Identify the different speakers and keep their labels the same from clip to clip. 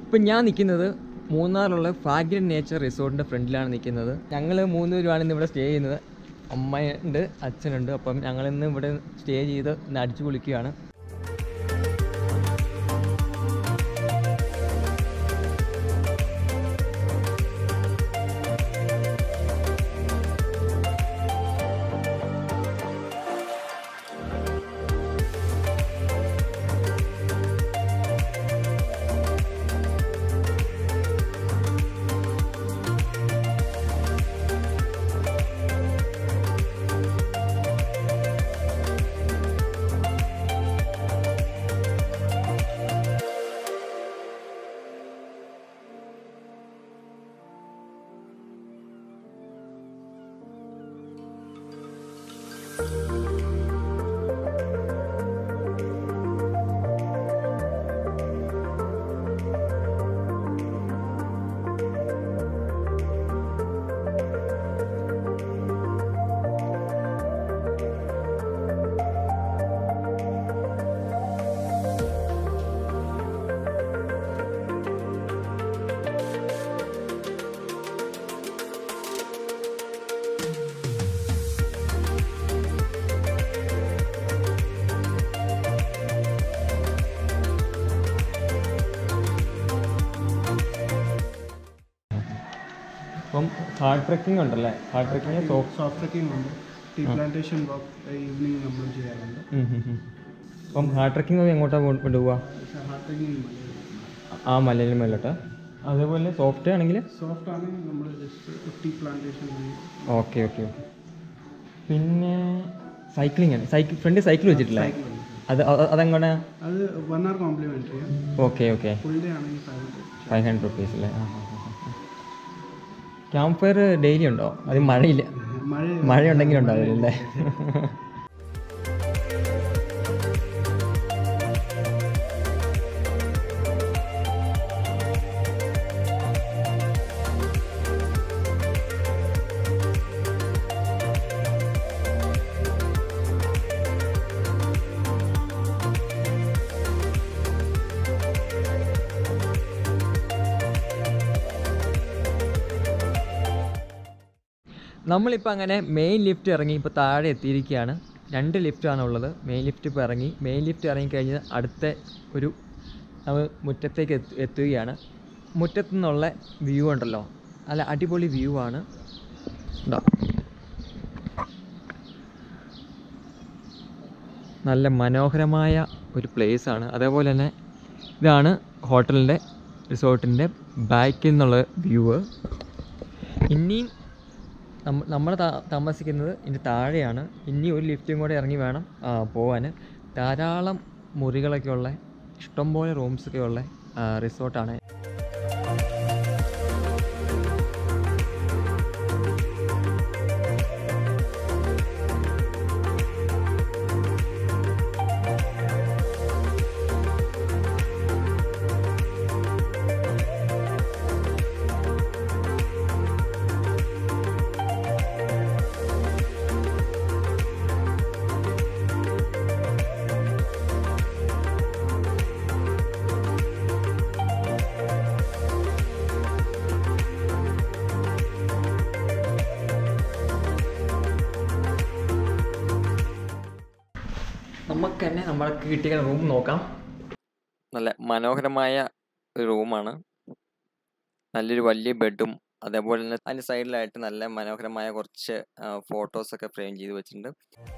Speaker 1: ഇപ്പം ഞാൻ നിൽക്കുന്നത് മൂന്നാറിലുള്ള ഫാഗ്രൻ നേച്ചർ റിസോർട്ടിൻ്റെ ഫ്രണ്ടിലാണ് നിൽക്കുന്നത് ഞങ്ങൾ മൂന്ന് പേരുമാണ് ഇന്ന് ഇവിടെ സ്റ്റേ ചെയ്യുന്നത് അമ്മയുണ്ട് അച്ഛനുണ്ട് അപ്പം ഞങ്ങളിന്ന് ഇവിടെ സ്റ്റേ ചെയ്ത് ഇന്ന് അടിച്ചു പൊളിക്കുകയാണ് അപ്പം ഹാർഡ് ട്രക്കിംഗ് ഉണ്ടല്ലേ hard trekking soft
Speaker 2: soft trekking ഉണ്ട് ടീ പ്ലാന്റേഷൻ വർക്ക് ഈവനിങ് നമ്മൾ ചെയ്യാറുണ്ട്
Speaker 1: അപ്പം ഹാർഡ് ട്രക്കിംഗ് എങ്ങോട്ടാണ് കൊണ്ടുപോവുക
Speaker 2: ഹാർഡ് ട്രക്കിംഗ്
Speaker 1: ആ മലയിൽ മേലോട്ട് അതേപോലെ സോഫ്റ്റ് ആണെങ്കിൽ
Speaker 2: സോഫ്റ്റ് ആണെങ്കിൽ നമ്മൾ just tea plantation
Speaker 1: okay okay okay പിന്നെ സൈക്ലിംഗ് ആണ് സൈക്കിൾ ഫ്രണ്ട് സൈക്കിൾ വെച്ചിട്ടില്ല അത് അ- അതെങ്ങനെ
Speaker 2: അത് വൺ അവർ complimentary
Speaker 1: okay okay
Speaker 2: full day ആണെങ്കിൽ ഫൈവ്
Speaker 1: ഫൈവ് ഹൺഡ്രഡ് റുപ്പീസ് അല്ലേ ക്യാമ്പ് ഫയർ ഡെയിലി ഉണ്ടോ അത് മഴയില്ല
Speaker 2: മഴ
Speaker 1: മഴ ഉണ്ടെങ്കിൽ ഉണ്ടാവില്ല അല്ലേ നമ്മളിപ്പോൾ അങ്ങനെ മെയിൻ ലിഫ്റ്റ് ഇറങ്ങി ഇപ്പോൾ താഴെ എത്തിയിരിക്കുകയാണ് രണ്ട് ലിഫ്റ്റാണ് ഉള്ളത് മെയിൻ ലിഫ്റ്റ് ഇപ്പോൾ ഇറങ്ങി മെയിൻ ലിഫ്റ്റ് ഇറങ്ങിക്കഴിഞ്ഞ് അടുത്ത ഒരു നമ്മൾ മുറ്റത്തേക്ക് എത്തു എത്തുകയാണ് മുറ്റത്തു നിന്നുള്ള വ്യൂ ഉണ്ടല്ലോ നല്ല അടിപൊളി വ്യൂ ആണ് ഇതാ. നല്ല മനോഹരമായ ഒരു place ആണ് അതേപോലെ തന്നെ ഇതാണ് ഹോട്ടലിൻ്റെ റിസോർട്ടിൻ്റെ ബാക്കിൽ നിന്നുള്ള വ്യൂ ഇനിയും നമ്മ നമ്മൾ താമസിക്കുന്നത് ഇതിൻ്റെ താഴെയാണ് ഇനി ഒരു ലിഫ്റ്റും കൂടെ ഇറങ്ങി വേണം ആ, പോവാൻ ധാരാളം മുറികളൊക്കെ ഉള്ള ഇഷ്ടംപോലെ റൂംസൊക്കെ ഉള്ള ആ, റിസോർട്ടാണ് നമുക്ക് തന്നെ നമ്മൾക്ക് കിട്ടിയ റൂം നോക്കാം നല്ല മനോഹരമായ ഒരു റൂമാണ് നല്ലൊരു വലിയ ബെഡും അതേപോലെ തന്നെ അതിൻ്റെ സൈഡിലായിട്ട് നല്ല മനോഹരമായ കുറച്ച് ഫോട്ടോസൊക്കെ ഫ്രെയിം ചെയ്ത് വെച്ചിട്ടുണ്ട്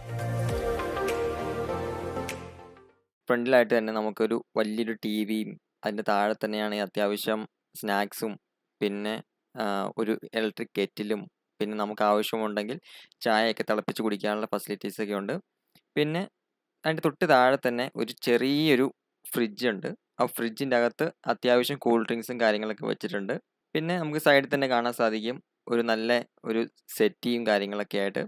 Speaker 1: ഫ്രണ്ടിലായിട്ട് തന്നെ നമുക്കൊരു വലിയൊരു ടി വിയും അതിൻ്റെ താഴെ തന്നെയാണ് അത്യാവശ്യം സ്നാക്സും പിന്നെ ആ, ഒരു ഇലക്ട്രിക് കെറ്റിലും പിന്നെ നമുക്ക് ആവശ്യമുണ്ടെങ്കിൽ ചായയൊക്കെ തിളപ്പിച്ച് കുടിക്കാനുള്ള ഫെസിലിറ്റീസൊക്കെ ഉണ്ട് പിന്നെ അതിൻ്റെ തൊട്ട് താഴെ തന്നെ ഒരു ചെറിയൊരു ഫ്രിഡ്ജ് ഉണ്ട് ആ ഫ്രിഡ്ജിൻ്റെ അകത്ത് അത്യാവശ്യം കൂൾ ഡ്രിങ്ക്സും കാര്യങ്ങളൊക്കെ വെച്ചിട്ടുണ്ട് പിന്നെ നമുക്ക് സൈഡിൽ തന്നെ കാണാൻ സാധിക്കും ഒരു നല്ല ഒരു സെറ്റിയും കാര്യങ്ങളൊക്കെ ആയിട്ട്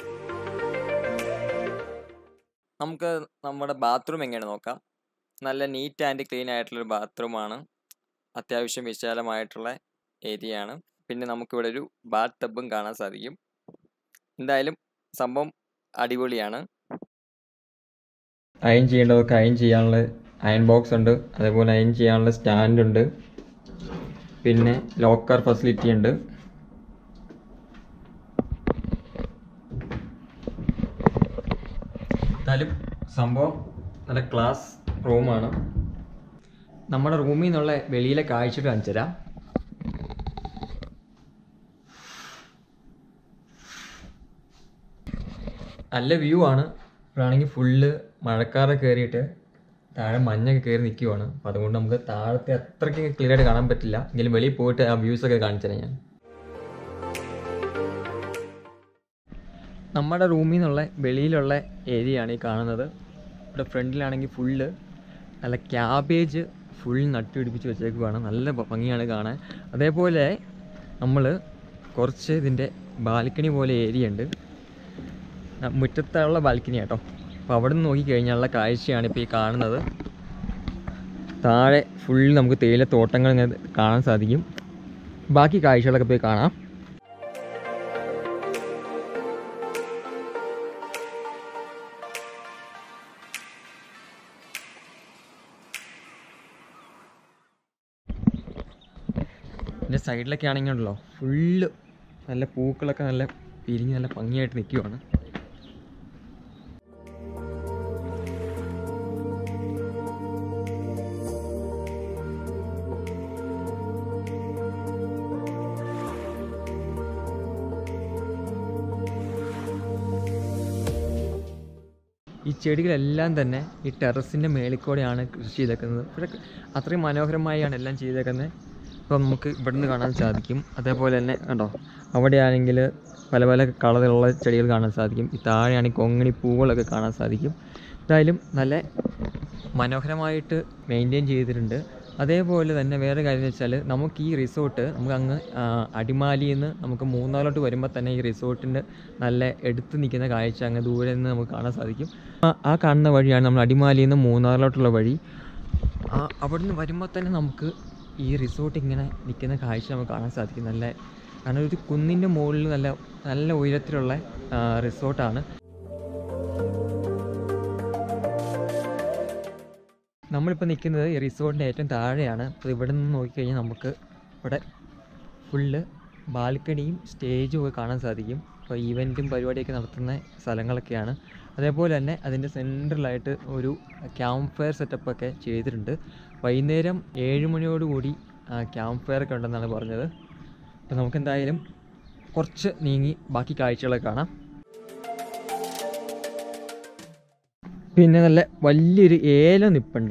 Speaker 1: നമുക്ക് നമ്മുടെ ബാത്റൂം എങ്ങനെ നോക്കാം നല്ല നീറ്റ് ആൻഡ് ക്ലീൻ ആയിട്ടുള്ളൊരു ബാത്റൂമാണ് അത്യാവശ്യം വിശാലമായിട്ടുള്ള ഏരിയ ആണ് പിന്നെ നമുക്കിവിടെ ഒരു ബാത്ത് ടബും കാണാൻ സാധിക്കും എന്തായാലും സംഭവം അടിപൊളിയാണ് അയൺ ചെയ്യേണ്ടതൊക്കെ അയൺ ചെയ്യാനുള്ള അയൺ ബോക്സ് ഉണ്ട് അതേപോലെ അയൺ ചെയ്യാനുള്ള സ്റ്റാൻഡ് ഉണ്ട് പിന്നെ ലോക്കർ ഫെസിലിറ്റി ഉണ്ട് എന്തായാലും സംഭവം നല്ല ക്ലാസ് റൂമാണ് നമ്മുടെ റൂമിൽ നിന്നുള്ള വെളിയിലെ കാഴ്ച കാണിച്ചു തരാം നല്ല വ്യൂ ആണ് ഇപ്പോഴാണെങ്കിൽ ഫുള്ള് മഴക്കാറൊക്കെ കയറിയിട്ട് താഴെ മഞ്ഞൊക്കെ കയറി നിൽക്കുവാണ് അപ്പോൾ അതുകൊണ്ട് നമുക്ക് താഴത്തെ അത്രയ്ക്ക് ക്ലിയർ ആയിട്ട് കാണാൻ പറ്റില്ല എങ്കിലും വെളിയിൽ പോയിട്ട് ആ വ്യൂസ് ഒക്കെ കാണിച്ചു തരാം ഞാൻ നമ്മുടെ റൂമിൽ നിന്നുള്ള വെളിയിലുള്ള ഏരിയ ആണ് ഈ കാണുന്നത് ഇവിടെ ഫ്രണ്ടിലാണെങ്കിൽ ഫുള്ള് നല്ല ക്യാബേജ് ഫുൾ നട്ട് പിടിപ്പിച്ച് വെച്ചേക്കുവാണ് നല്ല ഭ- ഭംഗിയാണ് കാണാൻ അതേപോലെ നമ്മൾ കുറച്ച് ഇതിൻ്റെ ബാൽക്കണി പോലെ ഏരിയ ഉണ്ട് ന- മുറ്റത്തുള്ള ബാൽക്കണി കേട്ടോ അപ്പോൾ അവിടെ നിന്ന് നോക്കിക്കഴിഞ്ഞാലുള്ള കാഴ്ചയാണ് ഇപ്പോൾ ഈ കാണുന്നത് താഴെ ഫുൾ നമുക്ക് തേയില തോട്ടങ്ങൾ ഇങ്ങനെ കാണാൻ സാധിക്കും ബാക്കി കാഴ്ചകളൊക്കെ പോയി കാണാം ഇതിൻ്റെ സൈഡിലൊക്കെ ആണെങ്കിൽ ഉണ്ടല്ലോ ഫുള്ള് നല്ല പൂക്കളൊക്കെ നല്ല പിരിഞ്ഞ് നല്ല ഭംഗിയായിട്ട് നിൽക്കുവാണ് ഈ ചെടികളെല്ലാം തന്നെ ഈ ടെറസിൻ്റെ മേളിൽ കൂടെയാണ് കൃഷി ചെയ്തേക്കുന്നത് ഇവിടെ അത്രയും മനോഹരമായാണ് എല്ലാം ചെയ്തേക്കുന്നത് ഇപ്പം നമുക്ക് ഇവിടുന്ന് കാണാൻ സാധിക്കും അതേപോലെ തന്നെ കണ്ടോ അവിടെയാണെങ്കിൽ പല പല കളറിലുള്ള ചെടികൾ കാണാൻ സാധിക്കും ഈ താഴെയാണെങ്കിൽ കൊങ്ങണി പൂവുകളൊക്കെ കാണാൻ സാധിക്കും എന്തായാലും നല്ല മനോഹരമായിട്ട് മെയിൻറ്റെയിൻ ചെയ്തിട്ടുണ്ട് അതേപോലെ തന്നെ വേറെ കാര്യം എന്ന് വെച്ചാൽ നമുക്ക് ഈ റിസോർട്ട് നമുക്ക് അങ്ങ് ആ, അടിമാലിയിൽ നിന്ന് നമുക്ക് മൂന്നാറിലോട്ട് വരുമ്പോൾ തന്നെ ഈ റിസോർട്ടിൻ്റെ നല്ല എടുത്ത് നിൽക്കുന്ന കാഴ്ച അങ്ങ് ദൂരെ നിന്ന് നമുക്ക് കാണാൻ സാധിക്കും ആ- ആ കാണുന്ന വഴിയാണ് നമ്മൾ അടിമാലിയിൽ നിന്ന് മൂന്നാറിലോട്ടുള്ള വഴി ആ അവിടുന്ന് വരുമ്പോൾ തന്നെ നമുക്ക് ഈ റിസോർട്ട് ഇങ്ങനെ നിൽക്കുന്ന കാഴ്ച നമുക്ക് കാണാൻ സാധിക്കും നല്ല കാരണം ഒരു കുന്നിൻ്റെ മുകളിൽ നല്ല നല്ല ഉയരത്തിലുള്ള ആ, റിസോർട്ടാണ് നമ്മളിപ്പോൾ നിൽക്കുന്നത് ഈ റിസോർട്ടിൻ്റെ ഏറ്റവും താഴെയാണ് അപ്പോൾ ഇവിടെ നിന്ന് നോക്കിക്കഴിഞ്ഞാൽ നമുക്ക് ഇവിടെ ഫുള്ള് ബാൽക്കണിയും സ്റ്റേജും ഒക്കെ കാണാൻ സാധിക്കും അപ്പോൾ ഈവൻറ്റും പരിപാടിയൊക്കെ നടത്തുന്ന സ്ഥലങ്ങളൊക്കെയാണ് അതേപോലെ തന്നെ അതിൻ്റെ സെൻട്രലായിട്ട് ഒരു ക്യാമ്പ് ഫയർ സെറ്റപ്പൊക്കെ ചെയ്തിട്ടുണ്ട് വൈകുന്നേരം ഏഴ് മണിയോടുകൂടി ക്യാമ്പ് ഫയർ ഒക്കെ ഉണ്ടെന്നാണ് പറഞ്ഞത് അപ്പോൾ നമുക്ക് എന്തായാലും കുറച്ച് നീങ്ങി ബാക്കി കാഴ്ചകളൊക്കെ കാണാം പിന്നെ നല്ല വലിയൊരു ഏലം നിപ്പുണ്ട്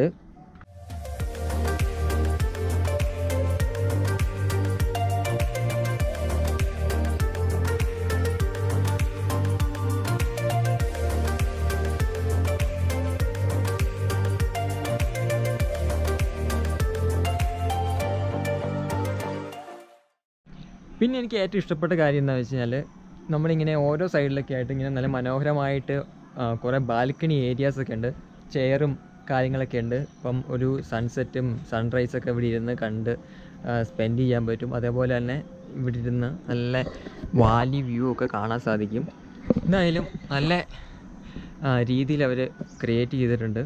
Speaker 1: പിന്നെ എനിക്ക് ഏറ്റവും ഇഷ്ടപ്പെട്ട കാര്യം എന്താണെന്ന് വെച്ച് കഴിഞ്ഞാൽ നമ്മളിങ്ങനെ ഓരോ സൈഡിലൊക്കെ ആയിട്ട് ഇങ്ങനെ നല്ല മനോഹരമായിട്ട് ആ, കുറേ ബാൽക്കണി ഏരിയാസ് ഒക്കെ ഉണ്ട് ചെയറും കാര്യങ്ങളൊക്കെ ഉണ്ട് ഇപ്പം ഒരു സൺസെറ്റും സൺറൈസൊക്കെ ഇവിടെ ഇരുന്ന് കണ്ട് സ്പെൻഡ് ചെയ്യാൻ പറ്റും അതേപോലെ തന്നെ ഇവിടെ ഇരുന്ന് നല്ല വാലി വ്യൂ ഒക്കെ കാണാൻ സാധിക്കും എന്തായാലും നല്ല രീതിയിൽ അവർ ക്രിയേറ്റ് ചെയ്തിട്ടുണ്ട്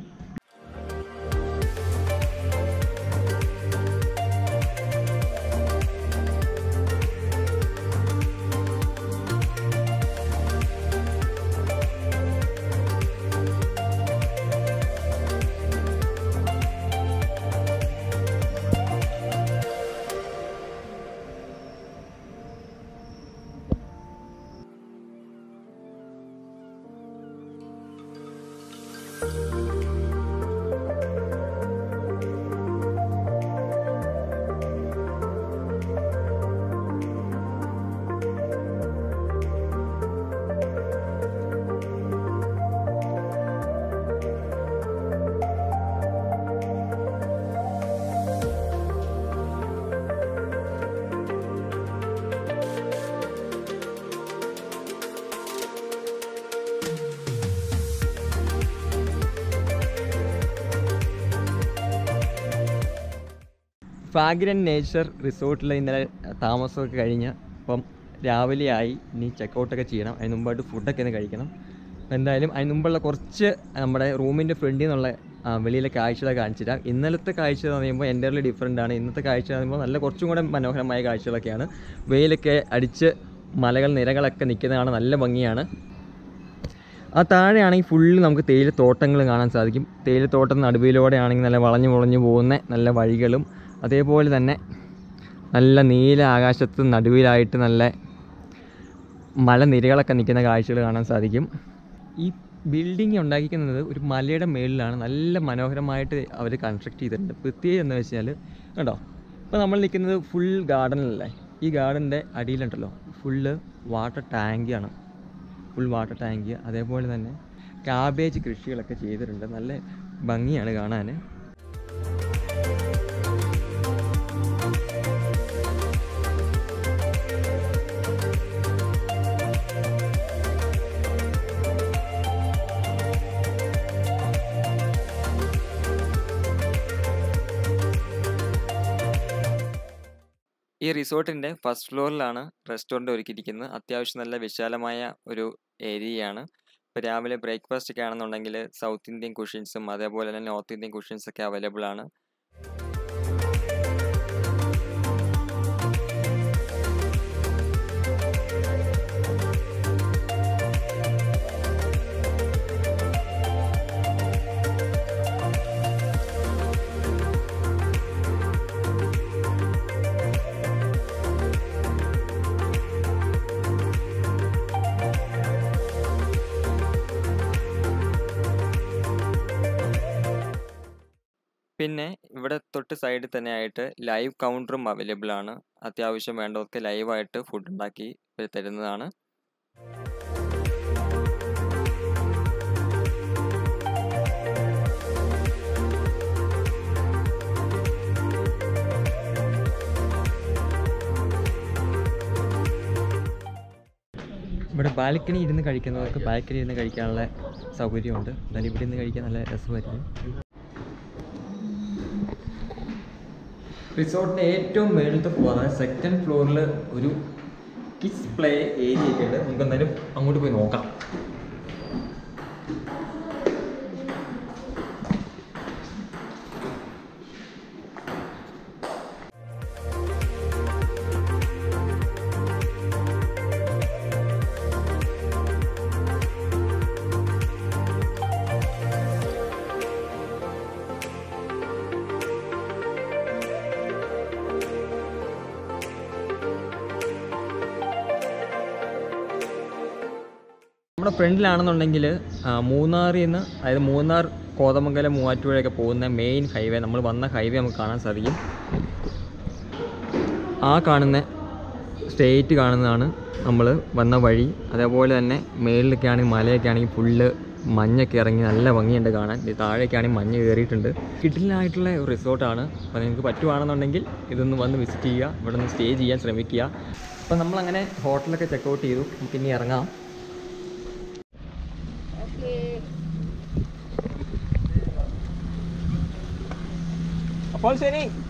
Speaker 1: ഫാഗ്രൻ നേച്ചർ റിസോർട്ടിൽ ഇന്നലെ താമസമൊക്കെ കഴിഞ്ഞ് അപ്പം രാവിലെയായി ഇനി ചെക്കൗട്ടൊക്കെ ചെയ്യണം അതിന് മുമ്പായിട്ട് ഫുഡൊക്കെ ഒന്ന് കഴിക്കണം അപ്പോൾ എന്തായാലും അതിന് മുമ്പുള്ള കുറച്ച് നമ്മുടെ റൂമിൻ്റെ ഫ്രണ്ടിൽ നിന്നുള്ള ആ, വെളിയിലെ കാഴ്ചകൾ കാണിച്ചു തരാം ഇന്നലത്തെ കാഴ്ച എന്ന് പറയുമ്പോൾ എൻ്റെ ഡിഫറെൻ്റ് ആണ് ഇന്നത്തെ കാഴ്ച എന്ന് പറയുമ്പോൾ നല്ല കുറച്ചും കൂടെ മനോഹരമായ കാഴ്ചകളൊക്കെയാണ് വെയിലൊക്കെ അടിച്ച് മലകൾ നിരകളൊക്കെ നിൽക്കുന്നതാണ് നല്ല ഭംഗിയാണ് ആ താഴെയാണെങ്കിൽ ഫുള്ള് നമുക്ക് തേയിലത്തോട്ടങ്ങൾ കാണാൻ സാധിക്കും തേയിലത്തോട്ടം നടുവിലൂടെ ആണെങ്കിൽ നല്ല വളഞ്ഞു മുളഞ്ഞു പോകുന്ന നല്ല വഴികളും അതേപോലെ തന്നെ നല്ല നീല ആകാശത്ത് നടുവിലായിട്ട് നല്ല മലനിരകളൊക്കെ നിൽക്കുന്ന കാഴ്ചകൾ കാണാൻ സാധിക്കും ഈ ബിൽഡിംഗ് ഉണ്ടാക്കിക്കുന്നത് ഒരു മലയുടെ മേളിലാണ് നല്ല മനോഹരമായിട്ട് അവർ കൺസ്ട്രക്ട് ചെയ്തിട്ടുണ്ട് പ്രത്യേകം എന്ന് വെച്ചാൽ കണ്ടോ ഇപ്പോൾ നമ്മൾ നിൽക്കുന്നത് ഫുൾ ഗാർഡനിലല്ലേ ഈ ഗാർഡൻ്റെ അടിയിലുണ്ടല്ലോ ഫുള്ള് വാട്ടർ ടാങ്കാണ് ഫുൾ വാട്ടർ ടാങ്ക് അതേപോലെ തന്നെ കാബേജ് കൃഷികളൊക്കെ ചെയ്തിട്ടുണ്ട് നല്ല ഭംഗിയാണ് കാണാൻ ഈ റിസോർട്ടിൻ്റെ ഫസ്റ്റ് ഫ്ലോറിലാണ് റെസ്റ്റോറൻറ്റ് ഒരുക്കിയിരിക്കുന്നത് അത്യാവശ്യം നല്ല വിശാലമായ ഒരു ഏരിയയാണ് ഇപ്പോൾ രാവിലെ ബ്രേക്ക്ഫാസ്റ്റ് ഒക്കെ ആണെന്നുണ്ടെങ്കിൽ സൗത്ത് ഇന്ത്യൻ കുഷൻസും അതേപോലെ തന്നെ നോർത്ത് ഇന്ത്യൻ കുഷൻസ് ഒക്കെ അവൈലബിൾ ആണ് പിന്നെ ഇവിടെ തൊട്ട് സൈഡിൽ തന്നെ ആയിട്ട് ലൈവ് കൗണ്ടറും അവൈലബിൾ ആണ് അത്യാവശ്യം വേണ്ടവർക്ക് ലൈവായിട്ട് ഫുഡ് ഉണ്ടാക്കി ഇവർ തരുന്നതാണ് ഇവിടെ ബാൽക്കണി ഇരുന്ന് കഴിക്കുന്നവർക്ക് ബാൽക്കണി ഇരുന്ന് കഴിക്കാനുള്ള സൗകര്യമുണ്ട് എന്നാലും ഇവിടെ നിന്ന് കഴിക്കാൻ നല്ല രസമായിരിക്കും റിസോർട്ടിൻ്റെ ഏറ്റവും മേളത്തെ ഫ്ലോർ അതായത് സെക്കൻഡ് ഫ്ലോറിൽ ഒരു കിഡ്സ് പ്ലേ ഏരിയ ഒക്കെ ഉണ്ട് നമുക്ക് എന്തായാലും അങ്ങോട്ട് പോയി നോക്കാം നമ്മുടെ ഫ്രണ്ടിലാണെന്നുണ്ടെങ്കിൽ മൂന്നാറിൽ നിന്ന് അതായത് മൂന്നാർ കോതമംഗലം മൂവാറ്റുപുഴയൊക്കെ പോകുന്ന മെയിൻ ഹൈവേ നമ്മൾ വന്ന ഹൈവേ നമുക്ക് കാണാൻ സാധിക്കും ആ കാണുന്ന സ്റ്റേറ്റ് കാണുന്നതാണ് നമ്മൾ വന്ന വഴി അതേപോലെ തന്നെ മേളിലൊക്കെ ആണെങ്കിൽ മലയൊക്കെ ആണെങ്കിൽ ഫുള്ള് മഞ്ഞൊക്കെ ഇറങ്ങി നല്ല ഭംഗിയുണ്ട് കാണാൻ ഇത് താഴേക്ക് ആണെങ്കിൽ മഞ്ഞ് കയറിയിട്ടുണ്ട് കിഡിലായിട്ടുള്ള ഒരു റിസോർട്ടാണ് അപ്പോൾ നിങ്ങൾക്ക് പറ്റുവാണെന്നുണ്ടെങ്കിൽ ഇതൊന്ന് വന്ന് വിസിറ്റ് ചെയ്യുക ഇവിടെ നിന്ന് സ്റ്റേ ചെയ്യാൻ ശ്രമിക്കുക അപ്പോൾ നമ്മളങ്ങനെ ഹോട്ടലൊക്കെ ചെക്കൗട്ട് ചെയ്തു നമുക്ക് ഇനി ഇറങ്ങാം അപ്പോൾ ശരി